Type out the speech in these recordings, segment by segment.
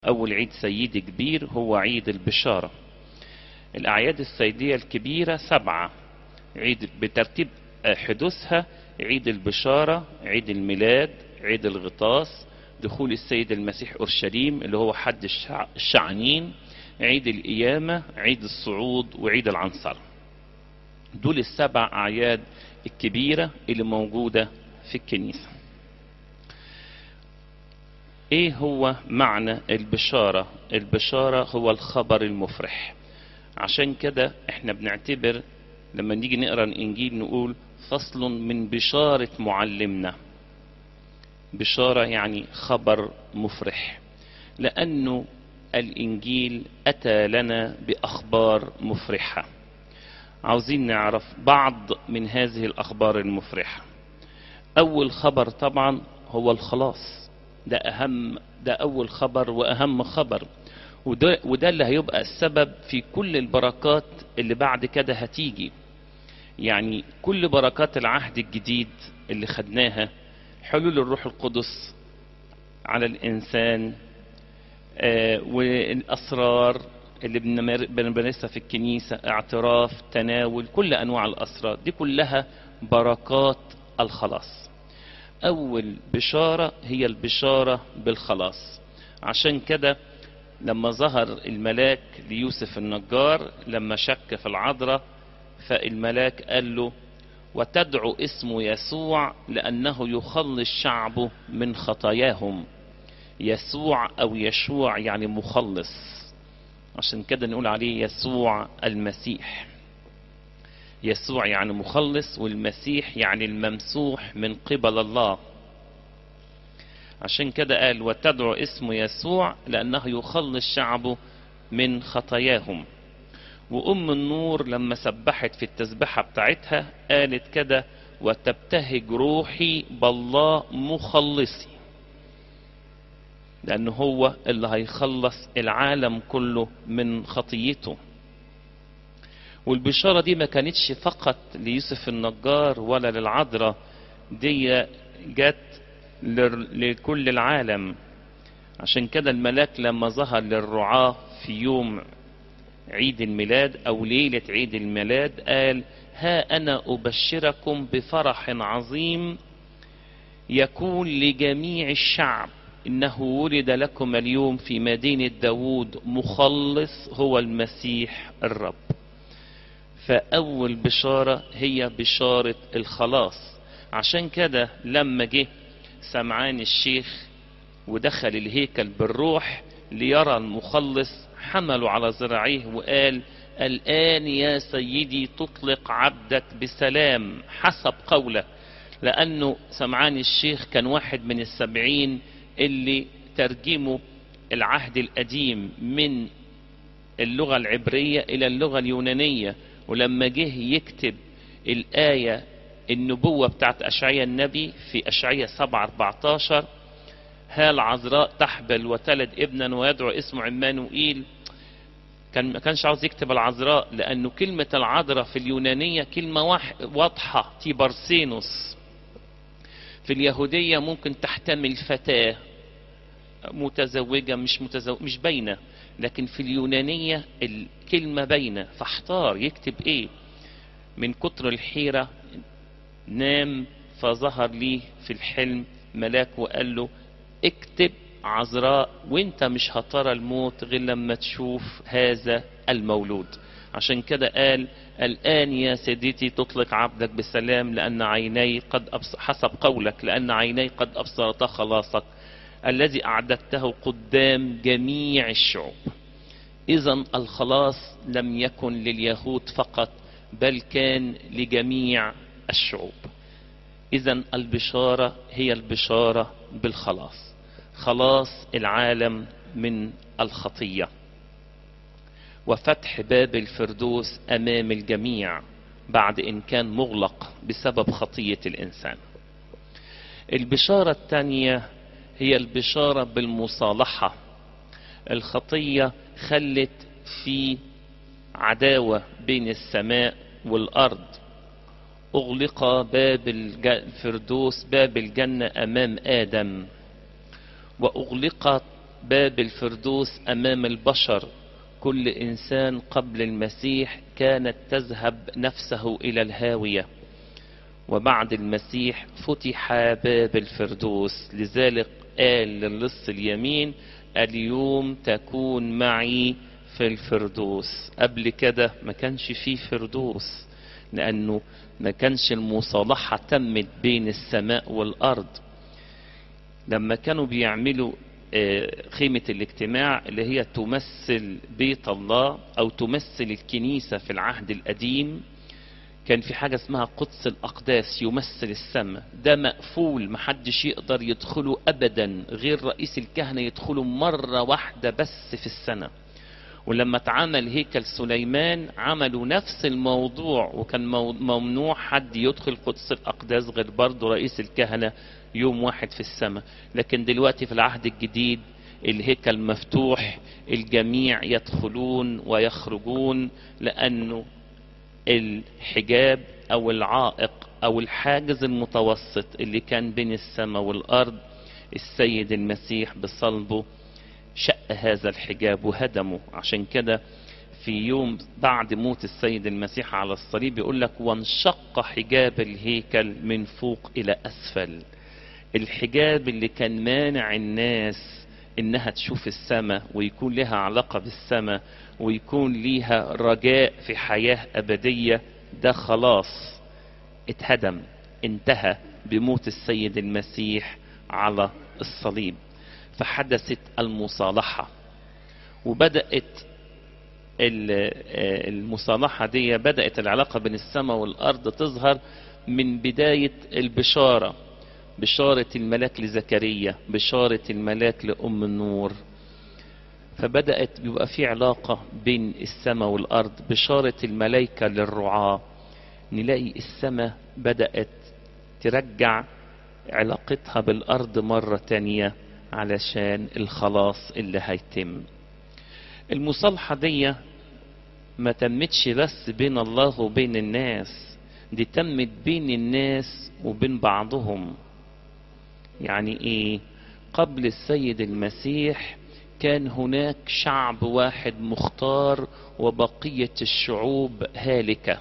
أول عيد سيدي كبير هو عيد البشارة الأعياد السيدية الكبيرة سبعة عيد بترتيب حدوثها عيد البشارة عيد الميلاد عيد الغطاس دخول السيد المسيح أورشليم اللي هو حد الشع... الشعنين عيد القيامة عيد الصعود وعيد العنصر دول السبع أعياد الكبيرة اللي موجودة في الكنيسة ايه هو معنى البشارة البشارة هو الخبر المفرح عشان كده احنا بنعتبر لما نيجي نقرا الانجيل نقول فصل من بشارة معلمنا بشارة يعني خبر مفرح لأنه الإنجيل أتى لنا بأخبار مفرحة عاوزين نعرف بعض من هذه الأخبار المفرحة أول خبر طبعا هو الخلاص ده أهم ده أول خبر وأهم خبر وده, وده اللي هيبقى السبب في كل البركات اللي بعد كده هتيجي يعني كل بركات العهد الجديد اللي خدناها حلول الروح القدس على الإنسان آه والأسرار اللي بنمارسها في الكنيسة اعتراف تناول كل أنواع الأسرار دي كلها بركات الخلاص أول بشارة هي البشارة بالخلاص عشان كده لما ظهر الملاك ليوسف النجار لما شك في العذراء فالملاك قال له وتدعو اسم يسوع لأنه يخلص شعبه من خطاياهم يسوع أو يشوع يعني مخلص عشان كده نقول عليه يسوع المسيح يسوع يعني مخلص والمسيح يعني الممسوح من قبل الله عشان كده قال وتدعو اسم يسوع لأنه يخلص شعبه من خطاياهم وأم النور لما سبحت في التسبحة بتاعتها قالت كده وتبتهج روحي بالله مخلصي لأن هو اللي هيخلص العالم كله من خطيته والبشارة دي ما كانتش فقط ليوسف النجار ولا للعذراء دي جت لكل العالم عشان كده الملاك لما ظهر للرعاة في يوم عيد الميلاد أو ليلة عيد الميلاد قال ها أنا أبشركم بفرح عظيم يكون لجميع الشعب إنه ولد لكم اليوم في مدينة داود مخلص هو المسيح الرب فأول بشارة هي بشارة الخلاص عشان كده لما جه سمعان الشيخ ودخل الهيكل بالروح ليرى المخلص حملوا على ذراعيه وقال الآن يا سيدي تطلق عبدك بسلام حسب قولك لأنه سمعان الشيخ كان واحد من السبعين اللي ترجموا العهد القديم من اللغة العبرية إلى اللغة اليونانية ولما جه يكتب الآية النبوة بتاعت أشعية النبي في أشعية 7 14 ها العذراء تحبل وتلد ابنا ويدعو اسمه عمانوئيل كان ما كانش عاوز يكتب العذراء لأنه كلمة العذراء في اليونانية كلمة واضحة تيبرسينوس في اليهودية ممكن تحتمل فتاة متزوجة مش متزوجة مش باينة لكن في اليونانية الكلمة باينة فاحتار يكتب ايه من كتر الحيرة نام فظهر ليه في الحلم ملاك وقال له اكتب عذراء وانت مش هترى الموت غير لما تشوف هذا المولود عشان كده قال الآن يا سيدتي تطلق عبدك بسلام لأن عيني قد أبصر حسب قولك لأن عيني قد أبصرت خلاصك الذي أعددته قدام جميع الشعوب إذا الخلاص لم يكن لليهود فقط بل كان لجميع الشعوب إذا البشارة هي البشارة بالخلاص خلاص العالم من الخطية وفتح باب الفردوس أمام الجميع بعد إن كان مغلق بسبب خطية الإنسان البشارة الثانية هي البشارة بالمصالحة الخطية خلت في عداوة بين السماء والأرض أغلق باب الفردوس باب الجنة أمام آدم وأغلقت باب الفردوس أمام البشر كل إنسان قبل المسيح كانت تذهب نفسه إلى الهاوية وبعد المسيح فتح باب الفردوس لذلك قال للص اليمين اليوم تكون معي في الفردوس قبل كده ما كانش فيه فردوس لأنه ما كانش المصالحة تمت بين السماء والأرض لما كانوا بيعملوا خيمة الاجتماع اللي هي تمثل بيت الله أو تمثل الكنيسة في العهد القديم كان في حاجة اسمها قدس الأقداس يمثل السماء ده مقفول محدش يقدر يدخله أبدا غير رئيس الكهنة يدخله مرة واحدة بس في السنة ولما اتعمل هيكل سليمان عملوا نفس الموضوع وكان ممنوع حد يدخل قدس الأقداس غير برضه رئيس الكهنة يوم واحد في السماء لكن دلوقتي في العهد الجديد الهيكل مفتوح الجميع يدخلون ويخرجون لأنه الحجاب أو العائق أو الحاجز المتوسط اللي كان بين السماء والأرض السيد المسيح بصلبه شق هذا الحجاب وهدمه عشان كده في يوم بعد موت السيد المسيح على الصليب يقول لك وانشق حجاب الهيكل من فوق إلى أسفل الحجاب اللي كان مانع الناس انها تشوف السماء ويكون لها علاقة بالسماء ويكون ليها رجاء في حياة أبدية ده خلاص اتهدم انتهى بموت السيد المسيح على الصليب فحدثت المصالحة وبدأت المصالحة دي بدأت العلاقة بين السماء والأرض تظهر من بداية البشارة بشارة الملاك لزكريا بشارة الملاك لأم النور فبدأت يبقى في علاقة بين السماء والأرض بشارة الملائكة للرعاة نلاقي السماء بدأت ترجع علاقتها بالأرض مرة تانية علشان الخلاص اللي هيتم المصالحة دي ما تمتش بس بين الله وبين الناس دي تمت بين الناس وبين بعضهم يعني ايه قبل السيد المسيح كان هناك شعب واحد مختار وبقية الشعوب هالكة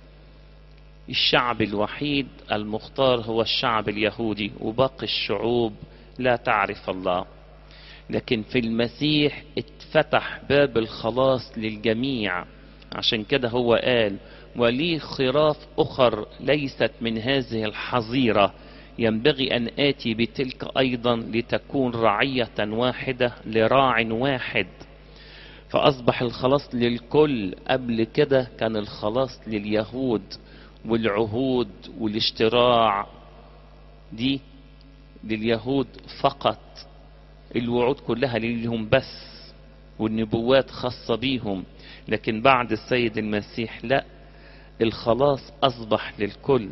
الشعب الوحيد المختار هو الشعب اليهودي وباقي الشعوب لا تعرف الله لكن في المسيح اتفتح باب الخلاص للجميع عشان كده هو قال ولي خراف أخر ليست من هذه الحظيرة ينبغي أن آتي بتلك أيضا لتكون رعية واحدة لراع واحد فأصبح الخلاص للكل قبل كده كان الخلاص لليهود والعهود والاشتراع دي لليهود فقط الوعود كلها ليهم بس والنبوات خاصة بيهم لكن بعد السيد المسيح لا الخلاص أصبح للكل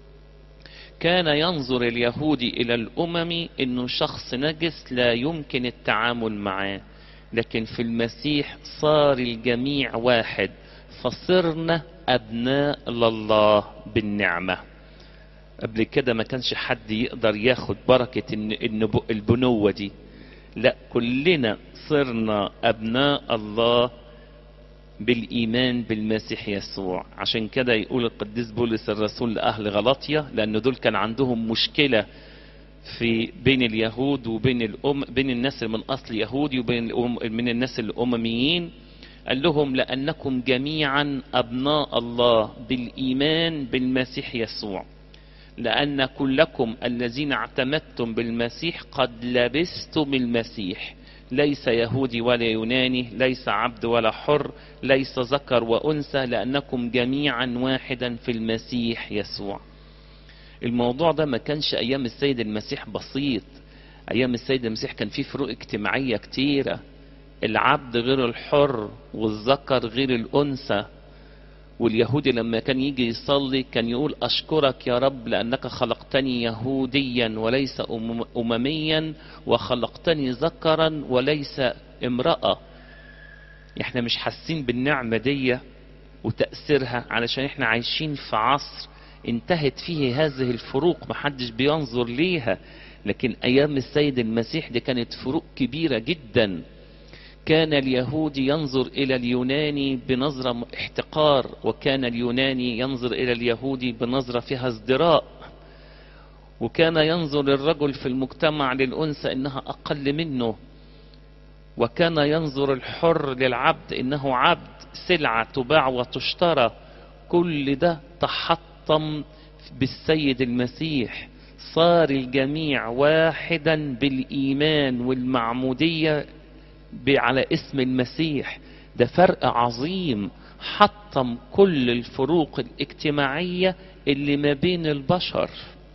كان ينظر اليهودي إلى الأمم إنه شخص نجس لا يمكن التعامل معاه لكن في المسيح صار الجميع واحد فصرنا أبناء لله بالنعمة قبل كده ما كانش حد يقدر ياخد بركة البنوة دي لا كلنا صرنا أبناء الله بالإيمان بالمسيح يسوع عشان كده يقول القديس بولس الرسول لأهل غلطية لأن دول كان عندهم مشكلة في بين اليهود وبين الأم بين الناس من أصل يهودي وبين الأم من الناس الأمميين قال لهم لأنكم جميعا أبناء الله بالإيمان بالمسيح يسوع لأن كلكم الذين اعتمدتم بالمسيح قد لبستم المسيح ليس يهودي ولا يوناني ليس عبد ولا حر ليس ذكر وأنثى لأنكم جميعا واحدا في المسيح يسوع الموضوع ده ما كانش أيام السيد المسيح بسيط أيام السيد المسيح كان فيه فروق اجتماعية كتيرة العبد غير الحر والذكر غير الأنثى واليهودي لما كان يجي يصلي كان يقول أشكرك يا رب لأنك خلقتني يهوديا وليس أمميا وخلقتني ذكرا وليس امرأة احنا مش حاسين بالنعمة دي وتأثيرها علشان احنا عايشين في عصر انتهت فيه هذه الفروق محدش بينظر ليها لكن ايام السيد المسيح دي كانت فروق كبيرة جدا كان اليهودي ينظر الى اليوناني بنظرة احتقار وكان اليوناني ينظر الى اليهودي بنظرة فيها ازدراء وكان ينظر الرجل في المجتمع للأنثى إنها أقل منه وكان ينظر الحر للعبد إنه عبد سلعة تباع وتشترى كل ده تحطم بالسيد المسيح صار الجميع واحدا بالإيمان والمعمودية على اسم المسيح ده فرق عظيم حطم كل الفروق الاجتماعية اللي ما بين البشر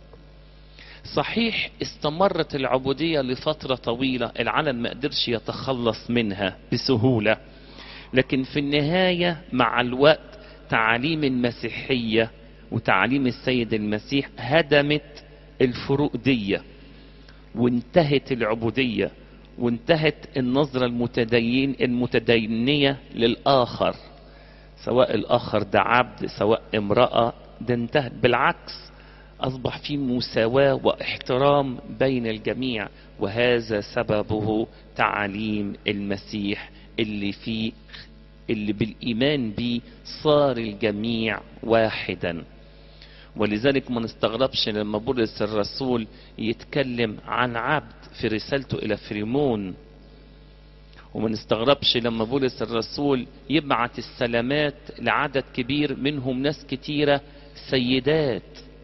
صحيح استمرت العبودية لفترة طويلة العالم ما قدرش يتخلص منها بسهولة لكن في النهاية مع الوقت تعاليم المسيحية وتعاليم السيد المسيح هدمت الفروق دي وانتهت العبودية وانتهت النظرة المتدين المتدينية للآخر سواء الآخر ده عبد سواء امرأة ده انتهت بالعكس أصبح في مساواة واحترام بين الجميع وهذا سببه تعاليم المسيح اللي فيه اللي بالإيمان به صار الجميع واحدا ولذلك ما نستغربش لما بولس الرسول يتكلم عن عبد في رسالته إلى فريمون وما نستغربش لما بولس الرسول يبعت السلامات لعدد كبير منهم ناس كتيرة سيدات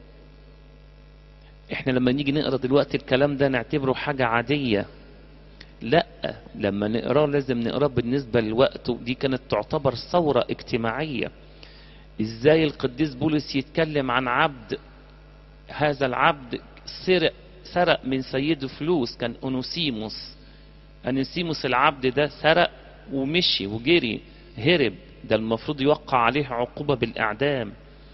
احنا لما نيجي نقرا دلوقتي الكلام ده نعتبره حاجة عادية لا لما نقراه لازم نقراه بالنسبة لوقته دي كانت تعتبر ثورة اجتماعية ازاي القديس بولس يتكلم عن عبد هذا العبد سرق سرق من سيده فلوس كان اونوسيموس انوسيموس العبد ده سرق ومشي وجري هرب ده المفروض يوقع عليه عقوبة بالإعدام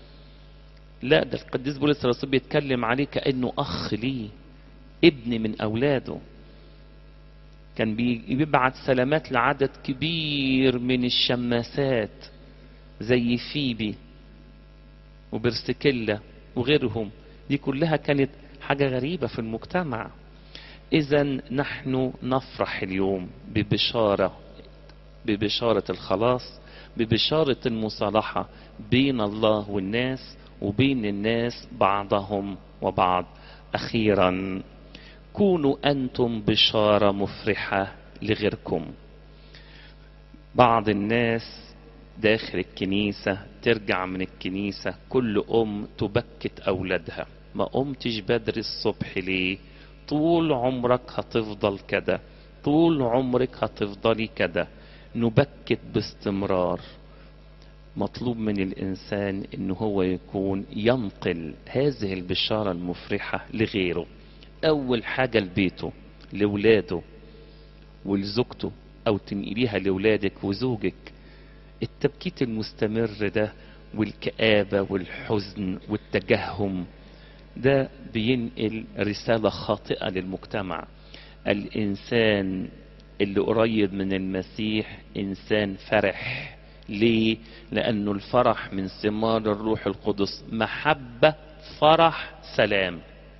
لا ده القديس بولس الرسول بيتكلم عليه كأنه أخ ليه ابن من أولاده كان بيبعت سلامات لعدد كبير من الشماسات زي فيبي وبرسكيلا وغيرهم دي كلها كانت حاجة غريبة في المجتمع إذا نحن نفرح اليوم ببشارة ببشارة الخلاص ببشارة المصالحة بين الله والناس وبين الناس بعضهم وبعض أخيرا كونوا أنتم بشارة مفرحة لغيركم بعض الناس داخل الكنيسة ترجع من الكنيسة كل أم تبكت أولادها ما قمتش بدري الصبح ليه طول عمرك هتفضل كده طول عمرك هتفضلي كده نبكت باستمرار مطلوب من الإنسان إن هو يكون ينقل هذه البشارة المفرحة لغيره أول حاجة لبيته لولاده ولزوجته أو تنقليها لولادك وزوجك التبكيت المستمر ده والكآبة والحزن والتجهم ده بينقل رسالة خاطئة للمجتمع الإنسان اللي قريب من المسيح إنسان فرح ليه؟ لأنه الفرح من ثمار الروح القدس محبة فرح سلام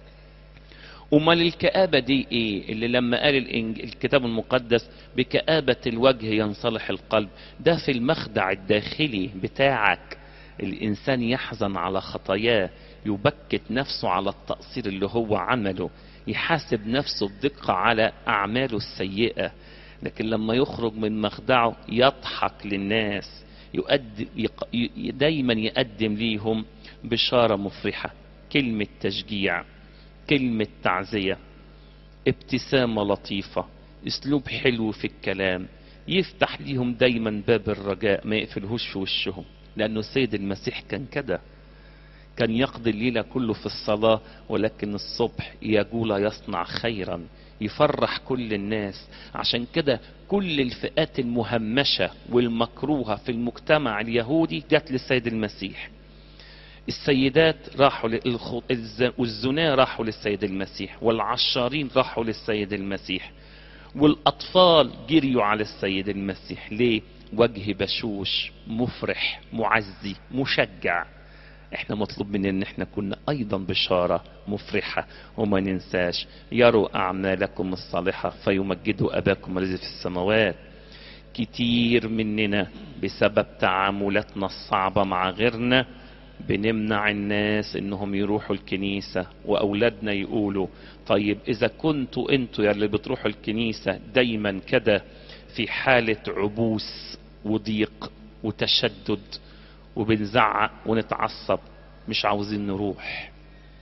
امال الكآبة دي ايه اللي لما قال الإنج... الكتاب المقدس بكآبة الوجه ينصلح القلب ده في المخدع الداخلي بتاعك الإنسان يحزن على خطاياه يبكت نفسه على التقصير اللي هو عمله يحاسب نفسه بدقة على أعماله السيئة لكن لما يخرج من مخدعه يضحك للناس يؤدي يق... دايما يقدم ليهم بشارة مفرحة كلمة تشجيع كلمة تعزية ابتسامة لطيفة اسلوب حلو في الكلام يفتح ليهم دايما باب الرجاء ما يقفلهوش في وشهم لانه السيد المسيح كان كده كان يقضي الليلة كله في الصلاة ولكن الصبح يجول يصنع خيرا يفرح كل الناس عشان كده كل الفئات المهمشة والمكروهة في المجتمع اليهودي جت للسيد المسيح السيدات راحوا والزنا راحوا للسيد المسيح والعشارين راحوا للسيد المسيح والأطفال جريوا على السيد المسيح ليه وجه بشوش مفرح معزي مشجع احنا مطلوب مننا ان احنا كنا ايضا بشارة مفرحة وما ننساش يروا اعمالكم الصالحة فيمجدوا اباكم الذي في السماوات كتير مننا بسبب تعاملاتنا الصعبة مع غيرنا بنمنع الناس انهم يروحوا الكنيسة واولادنا يقولوا طيب اذا كنتوا انتوا يا اللي بتروحوا الكنيسة دايما كده في حالة عبوس وضيق وتشدد وبنزعق ونتعصب مش عاوزين نروح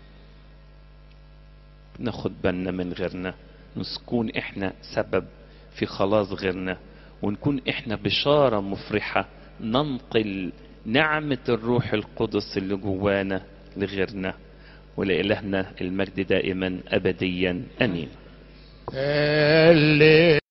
ناخد بالنا من غيرنا نكون احنا سبب في خلاص غيرنا ونكون احنا بشارة مفرحة ننقل نعمة الروح القدس اللي جوانا لغيرنا ولإلهنا المجد دائما أبديا أمين اللي